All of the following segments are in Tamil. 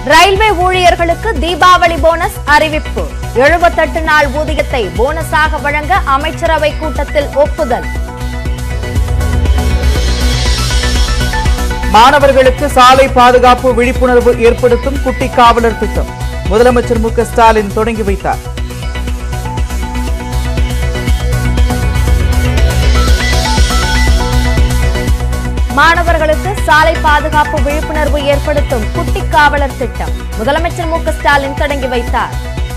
ரயில்வே ஊழியர்களுக்கு தீபாவளி போனஸ் அறிவிப்பு எழுபத்தெட்டு நாள் ஊதியத்தை போனஸாக வழங்க அமைச்சரவை கூட்டத்தில் ஒப்புதல் மாணவர்களுக்கு சாலை பாதுகாப்பு விழிப்புணர்வு ஏற்படுத்தும் குட்டி காவலர் திட்டம் முதலமைச்சர் மு க ஸ்டாலின் தொடங்கி வைத்தார் மாணவர்களுக்கு சாலை பாதுகாப்பு விழிப்புணர்வு ஏற்படுத்தும் குட்டி காவலர் திட்டம் முதலமைச்சர் மு க ஸ்டாலின் தொடங்கி வைத்தார்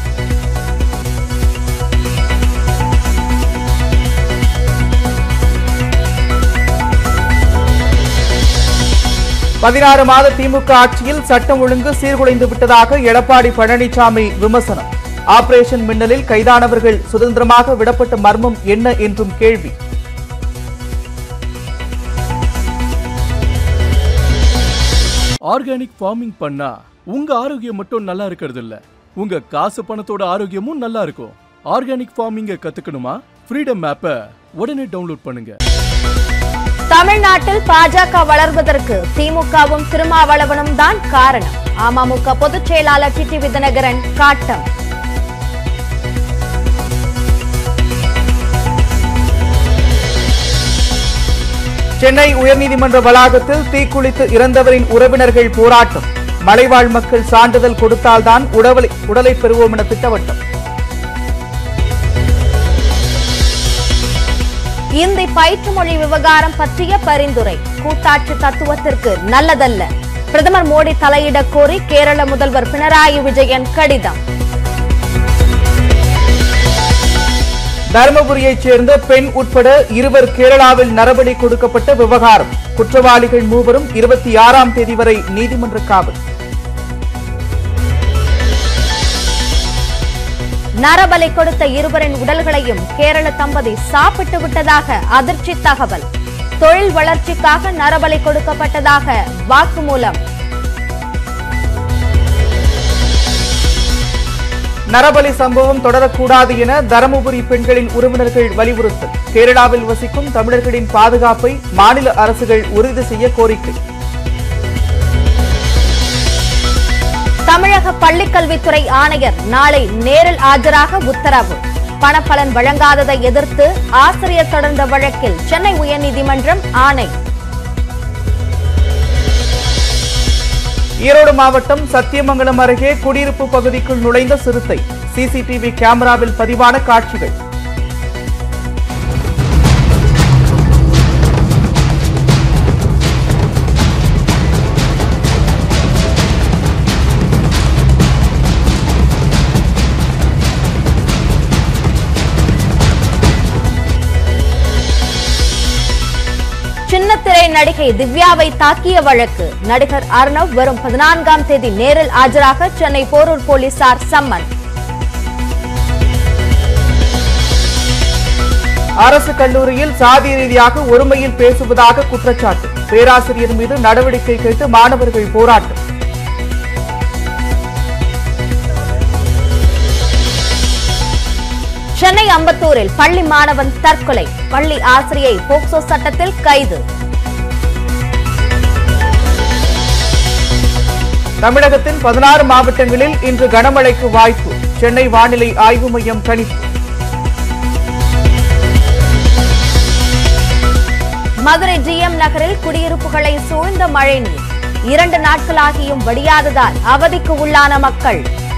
பதினாறு மாத திமுக ஆட்சியில் சட்டம் ஒழுங்கு சீர்குலைந்து விட்டதாக எடப்பாடி பழனிசாமி விமர்சனம் ஆபரேஷன் மின்னலில் கைதானவர்கள் சுதந்திரமாக விடப்பட்ட மர்மம் என்ன என்றும் கேள்வி ஆர்கானிக் ஃபார்மிங் பண்ணா உங்க ஆரோக்கியம் மட்டும் நல்லா இருக்கிறது இல்ல உங்க காசு பணத்தோட ஆரோக்கியமும் நல்லா இருக்கும் ஆர்கானிக் ஃபார்மிங்க கத்துக்கணுமா ஃப்ரீடம் ஆப்பை உடனே டவுன்லோட் பண்ணுங்க தமிழ்நாட்டில் பாஜக வளர்வதற்கு திமுகவும் திருமாவளவனும் தான் காரணம் அமமுக பொதுச் செயலாளர் டி டி விதினகரன் காட்டம் சென்னை உயர்நீதிமன்ற வளாகத்தில் தீக்குளித்து இறந்தவரின் உறவினர்கள் போராட்டம் மலைவாழ் மக்கள் சான்றிதழ் கொடுத்தால்தான் உடலை உடலை பெறுவோம் என திட்டவட்டம் இந்தி பயிற்று மொழி விவகாரம் பற்றிய பரிந்துரை கூட்டாட்சி தத்துவத்திற்கு நல்லதல்ல பிரதமர் மோடி தலையிடக் கோரி கேரள முதல்வர் பினராயி விஜயன் கடிதம் தருமபுரியைச் சேர்ந்த பெண் உட்பட இருவர் கேரளாவில் நரபலி கொடுக்கப்பட்ட விவகாரம் குற்றவாளிகள் மூவரும் இருபத்தி ஆறாம் தேதி வரை நீதிமன்ற காவல் நரபலி கொடுத்த இருவரின் உடல்களையும் கேரள தம்பதி சாப்பிட்டு விட்டதாக அதிர்ச்சி தகவல் தொழில் வளர்ச்சிக்காக நரபலி கொடுக்கப்பட்டதாக வாக்குமூலம் நரபலி சம்பவம் தொடரக்கூடாது என தருமபுரி பெண்களின் உறவினர்கள் வலியுறுத்தல் கேரளாவில் வசிக்கும் தமிழர்களின் பாதுகாப்பை மாநில அரசுகள் உறுதி செய்ய கோரிக்கை தமிழக பள்ளிக்கல்வித்துறை ஆணையர் நாளை நேரில் ஆஜராக உத்தரவு பணப்பலன் வழங்காததை எதிர்த்து ஆசிரியர் தொடர்ந்த வழக்கில் சென்னை உயர்நீதிமன்றம் ஆணை ஈரோடு மாவட்டம் சத்தியமங்கலம் அருகே குடியிருப்பு பகுதிக்குள் நுழைந்த சிறுத்தை சிசிடிவி கேமராவில் பதிவான காட்சிகள் சின்னத்திரை நடிகை திவ்யாவை தாக்கிய வழக்கு நடிகர் அர்ணவ் வரும் பதினான்காம் தேதி நேரில் ஆஜராக சென்னை போரூர் போலீசார் சம்மன் அரசு கல்லூரியில் சாதி ரீதியாக ஒருமையில் பேசுவதாக குற்றச்சாட்டு பேராசிரியர் மீது நடவடிக்கை கேட்டு மாணவர்கள் போராட்டம் சென்னை அம்பத்தூரில் பள்ளி மாணவன் தற்கொலை பள்ளி ஆசிரியை போக்சோ சட்டத்தில் கைது தமிழகத்தின் பதினாறு மாவட்டங்களில் இன்று கனமழைக்கு வாய்ப்பு சென்னை வானிலை ஆய்வு மையம் கணிப்பு மதுரை ஜிஎம் நகரில் குடியிருப்புகளை சூழ்ந்த மழைநீர் இரண்டு நாட்களாகியும் வடியாததால் அவதிக்கு உள்ளான மக்கள்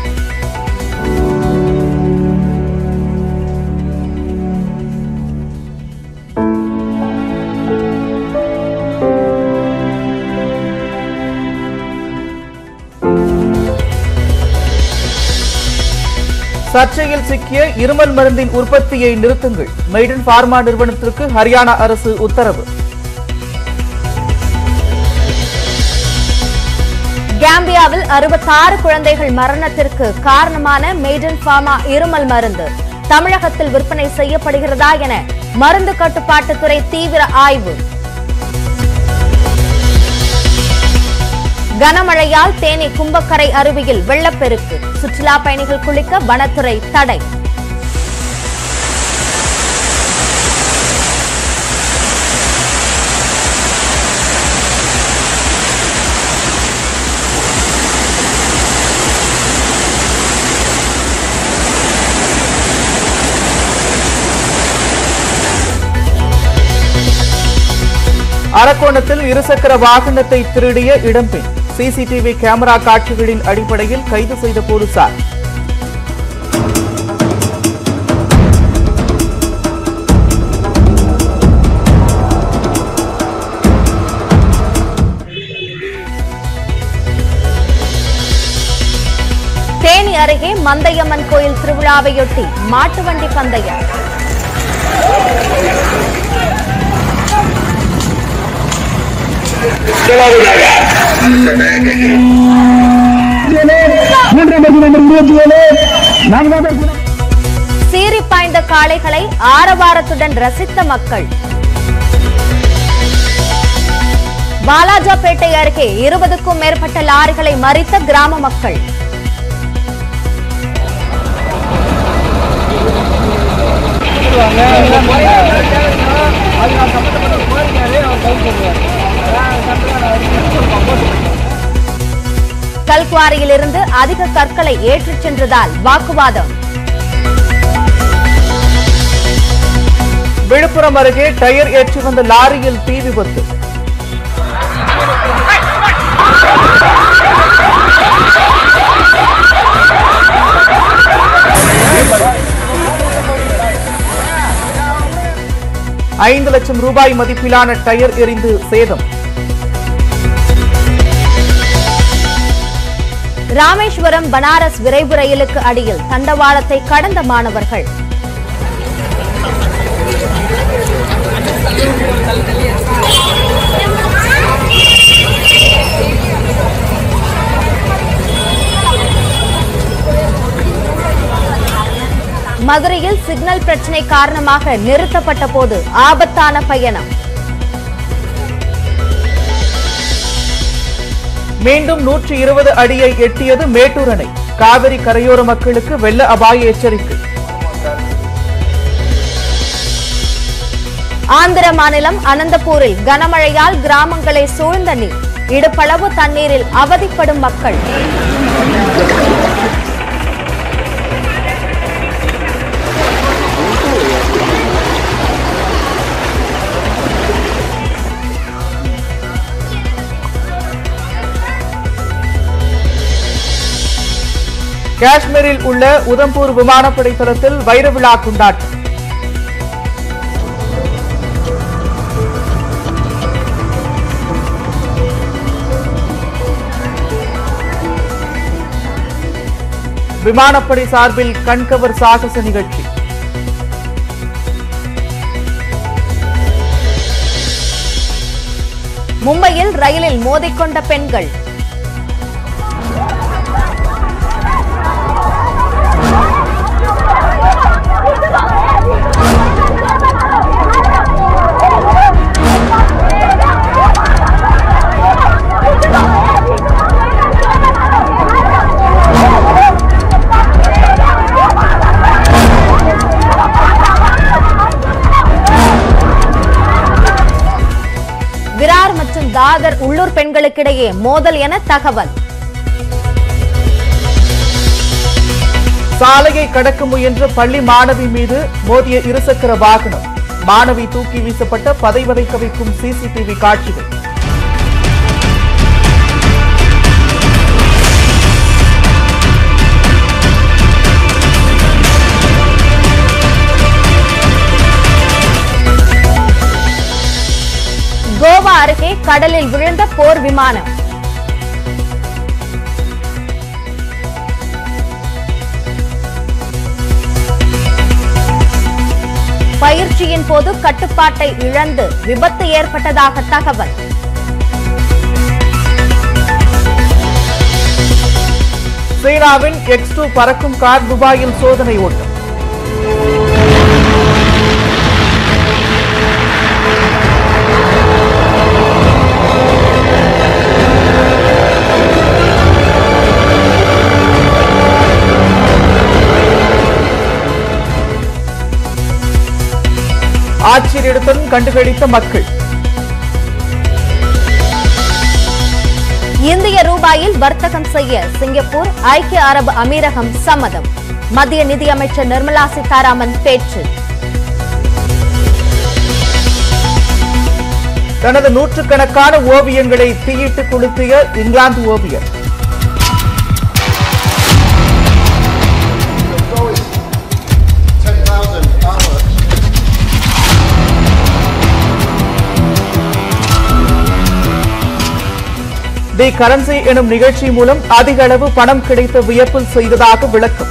சர்ச்சையில் சிக்கிய இருமல் மருந்தின் உற்பத்தியை நிறுத்துங்கள் மெய்டன் பார்மா நிறுவனத்திற்கு ஹரியானா அரசு உத்தரவு கேம்பியாவில் அறுபத்தாறு குழந்தைகள் மரணத்திற்கு காரணமான மெய்டன் ஃபார்மா இருமல் மருந்து தமிழகத்தில் விற்பனை செய்யப்படுகிறதா என மருந்து கட்டுப்பாட்டுத்துறை தீவிர ஆய்வு கனமழையால் தேனி கும்பக்கரை அருவியில் வெள்ளப்பெருக்கு சுற்றுலா பயணிகள் குளிக்க வனத்துறை தடை அரக்கோணத்தில் இருசக்கர வாகனத்தை திருடிய இடம்பெண் சிசிடிவி கேமரா காட்சிகளின் அடிப்படையில் கைது செய்த போலீசார் தேனி அருகே மந்தையம்மன் கோயில் திருவிழாவையொட்டி மாட்டு வண்டி பந்தயம் சீறி பாய்ந்த காளைகளை ஆரவாரத்துடன் ரசித்த மக்கள் வாலாஜாபேட்டை அருகே இருபதுக்கும் மேற்பட்ட லாரிகளை மறித்த கிராம மக்கள் கல்குவாரியிலிருந்து அதிக கற்களை ஏற்றிச் சென்றதால் வாக்குவாதம் விழுப்புரம் அருகே டயர் ஏற்றி வந்த லாரியில் தீ விபத்து ஐந்து லட்சம் ரூபாய் மதிப்பிலான டயர் எரிந்து சேதம் ராமேஸ்வரம் பனாரஸ் விரைவு ரயிலுக்கு அடியில் தண்டவாளத்தை கடந்த மாணவர்கள் மதுரையில் சிக்னல் பிரச்சனை காரணமாக நிறுத்தப்பட்ட போது ஆபத்தான பயணம் மீண்டும் நூற்றி இருபது அடியை எட்டியது மேட்டூர் அணை காவிரி கரையோர மக்களுக்கு வெள்ள அபாய எச்சரிக்கை ஆந்திர மாநிலம் அனந்தபூரில் கனமழையால் கிராமங்களை சூழ்ந்த நீர் இடுப்பளவு தண்ணீரில் அவதிப்படும் மக்கள் காஷ்மீரில் உள்ள உதம்பூர் விமானப்படை தளத்தில் வைர விழா கொண்டாட்டம் விமானப்படை சார்பில் கண்கவர் சாகச நிகழ்ச்சி மும்பையில் ரயிலில் மோதிக்கொண்ட பெண்கள் விரார் மற்றும் தாதர் உள்ளூர் பெண்களுக்கிடையே மோதல் என தகவல் சாலையை கடக்க முயன்ற பள்ளி மாணவி மீது மோதிய இருசக்கர வாகனம் மாணவி தூக்கி வீசப்பட்ட பதைவதைக்க வைக்கும் சிசிடிவி காட்சிகள் கோவா அருகே கடலில் விழுந்த போர் விமானம் பயிற்சியின் போது கட்டுப்பாட்டை இழந்து விபத்து ஏற்பட்டதாக தகவல் சீனாவின் எக்ஸ் டூ பறக்கும் கார் துபாயில் சோதனை ஓட்டம் ஆச்சரியத்துடன் கண்டுகளித்த மக்கள் இந்திய ரூபாயில் வர்த்தகம் செய்ய சிங்கப்பூர் ஐக்கிய அரபு அமீரகம் சம்மதம் மத்திய நிதியமைச்சர் நிர்மலா சீதாராமன் பேச்சு தனது நூற்றுக்கணக்கான ஓவியங்களை தீயிட்டு கொளுத்திய இங்கிலாந்து ஓவியர் always 10,000 artworks. தி கரன்சி எனும் நிகழ்ச்சி மூலம் அதிக அளவு பணம் கிடைத்த வியப்பில் செய்ததாக விளக்கம்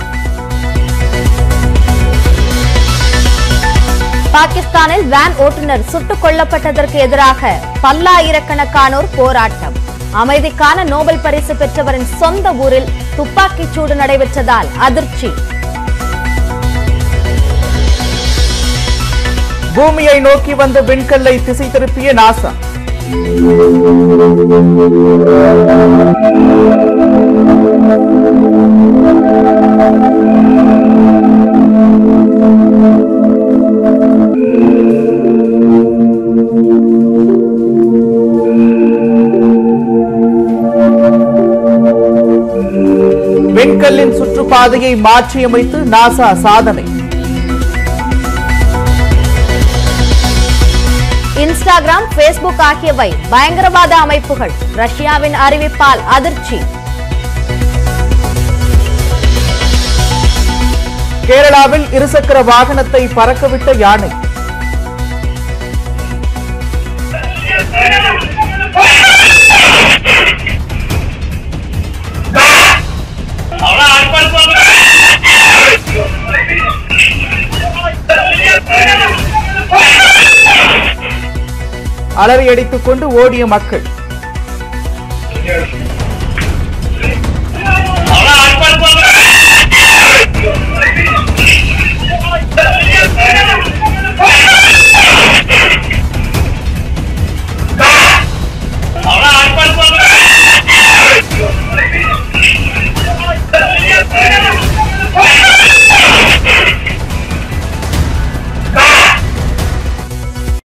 பாகிஸ்தானில் வேன் ஓட்டுநர் சுட்டுக் கொல்லப்பட்டதற்கு எதிராக பல்லாயிரக்கணக்கானோர் போராட்டம் அமைதிக்கான நோபல் பரிசு பெற்றவரின் சொந்த ஊரில் துப்பாக்கிச் சூடு நடைபெற்றதால் அதிர்ச்சி பூமியை நோக்கி வந்த விண்கல்லை திசை திருப்பிய நாசா விண்கல்லின் சுற்றுப்பாதையை மாற்றியமைத்து நாசா சாதனை இன்ஸ்டாகிராம் ஃபேஸ்புக் ஆகியவை பயங்கரவாத அமைப்புகள் ரஷ்யாவின் அறிவிப்பால் அதிர்ச்சி கேரளாவில் இருசக்கர வாகனத்தை பறக்கவிட்ட யானை அலறி அடித்துக் கொண்டு ஓடிய மக்கள்